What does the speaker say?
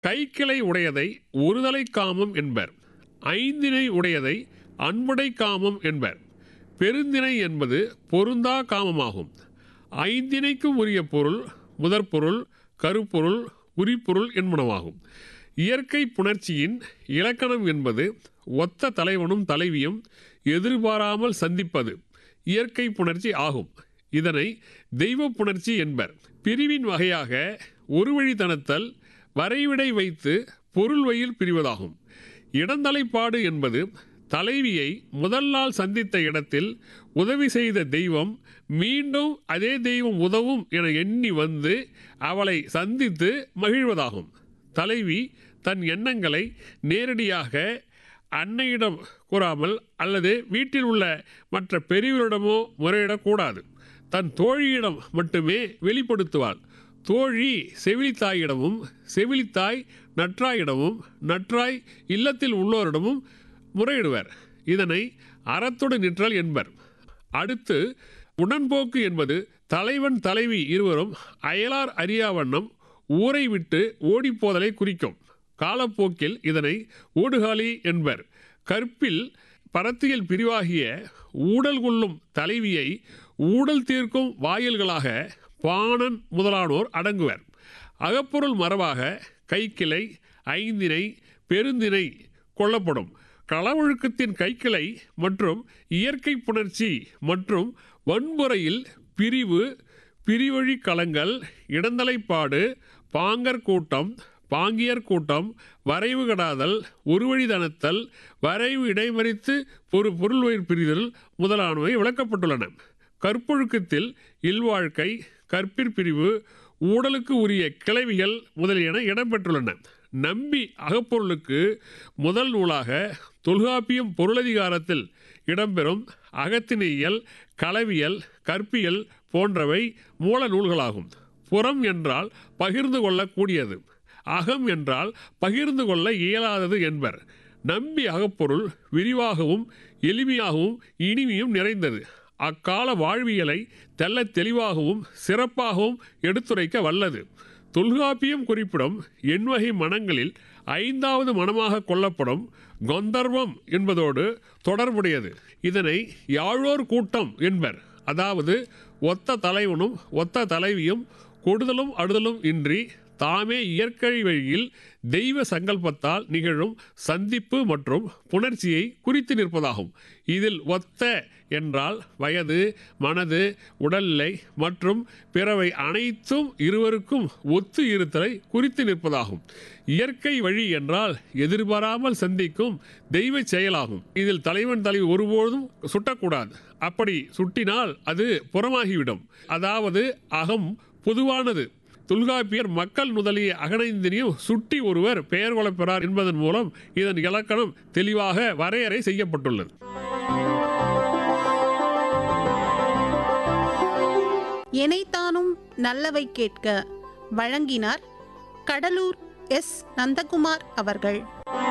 கைக்கிளை உடையதை ஒருதலை காமம் என்பர் ஐந்தினை உடையதை அன்புடை காமம் என்பர் பெருந்திணை என்பது பொருந்தா காமமாகும் ஐந்திணைக்கும் உரிய பொருள் முதற்பொருள் கருப்பொருள் உரிப்பொருள் என்பனவாகும் இயற்கை புணர்ச்சியின் இலக்கணம் என்பது ஒத்த தலைவனும் தலைவியும் எதிர்பாராமல் சந்திப்பது இயற்கை புணர்ச்சி ஆகும் இதனை தெய்வ புணர்ச்சி என்பர் பிரிவின் வகையாக ஒரு வழித்தனத்தல் வரைவிடை வைத்து பொருள் வயில் பிரிவதாகும் இடந்தலைப்பாடு என்பது தலைவியை முதல் நாள் சந்தித்த இடத்தில் உதவி செய்த தெய்வம் மீண்டும் அதே தெய்வம் உதவும் என எண்ணி வந்து அவளை சந்தித்து மகிழ்வதாகும் தலைவி தன் எண்ணங்களை நேரடியாக அன்னையிடம் கூறாமல் அல்லது வீட்டில் உள்ள மற்ற பெரியவரிடமோ முறையிடக்கூடாது தன் தோழியிடம் மட்டுமே வெளிப்படுத்துவாள் தோழி செவிலித்தாயிடமும் செவிலித்தாய் நற்றாயிடமும் நற்றாய் இல்லத்தில் உள்ளோரிடமும் முறையிடுவர் இதனை அறத்தொடு நிற்றல் என்பர் அடுத்து உடன்போக்கு என்பது தலைவன் தலைவி இருவரும் அயலார் அறியாவண்ணம் ஊரை விட்டு ஓடிப்போதலை குறிக்கும் காலப்போக்கில் இதனை ஊடுகாலி என்பர் கற்பில் பரத்தியல் பிரிவாகிய ஊடல் கொள்ளும் தலைவியை ஊடல் தீர்க்கும் வாயில்களாக பாணன் முதலானோர் அடங்குவர் அகப்பொருள் மரபாக கைக்கிளை ஐந்தினை பெருந்திணை கொள்ளப்படும் களவொழுக்கத்தின் கைக்கிளை மற்றும் இயற்கை புணர்ச்சி மற்றும் வன்முறையில் பிரிவு பிரிவழி களங்கள் இடந்தலைப்பாடு பாங்கர் கூட்டம் பாங்கியர் கூட்டம் வரைவு கடாதல் ஒருவழிதனத்தல் வரைவு இடைமறித்து ஒரு பொருள் வயிறு பிரிதல் முதலானவை விளக்கப்பட்டுள்ளன கற்பொழுக்கத்தில் இல்வாழ்க்கை கற்பிற் பிரிவு ஊடலுக்கு உரிய கிளவிகள் முதலியன இடம்பெற்றுள்ளன நம்பி அகப்பொருளுக்கு முதல் நூலாக தொல்காப்பியம் பொருளதிகாரத்தில் இடம்பெறும் அகத்தினியல் களவியல் கற்பியல் போன்றவை மூல நூல்களாகும் புறம் என்றால் பகிர்ந்து கொள்ளக்கூடியது அகம் என்றால் பகிர்ந்து கொள்ள இயலாதது என்பர் நம்பி அகப்பொருள் விரிவாகவும் எளிமையாகவும் இனிமையும் நிறைந்தது அக்கால வாழ்வியலை தெல்ல தெளிவாகவும் சிறப்பாகவும் எடுத்துரைக்க வல்லது தொல்காப்பியம் குறிப்பிடும் எண்வகை மனங்களில் ஐந்தாவது மனமாக கொள்ளப்படும் கொந்தர்வம் என்பதோடு தொடர்புடையது இதனை யாழோர் கூட்டம் என்பர் அதாவது ஒத்த தலைவனும் ஒத்த தலைவியும் கொடுதலும் அடுதலும் இன்றி தாமே இயற்கை வழியில் தெய்வ சங்கல்பத்தால் நிகழும் சந்திப்பு மற்றும் புணர்ச்சியை குறித்து நிற்பதாகும் இதில் ஒத்த என்றால் வயது மனது உடல்நிலை மற்றும் பிறவை அனைத்தும் இருவருக்கும் ஒத்து இருத்தலை குறித்து நிற்பதாகும் இயற்கை வழி என்றால் எதிர்பாராமல் சந்திக்கும் தெய்வ செயலாகும் இதில் தலைவன் தலைவி ஒருபோதும் சுட்டக்கூடாது அப்படி சுட்டினால் அது புறமாகிவிடும் அதாவது அகம் பொதுவானது தொல்காப்பியர் மக்கள் முதலிய அகனைந்தினியும் சுட்டி ஒருவர் பெயர் கொள்ளப்பெறார் என்பதன் மூலம் இதன் இலக்கணம் தெளிவாக வரையறை செய்யப்பட்டுள்ளது எனைத்தானும் நல்லவை கேட்க வழங்கினார் கடலூர் எஸ் நந்தகுமார் அவர்கள்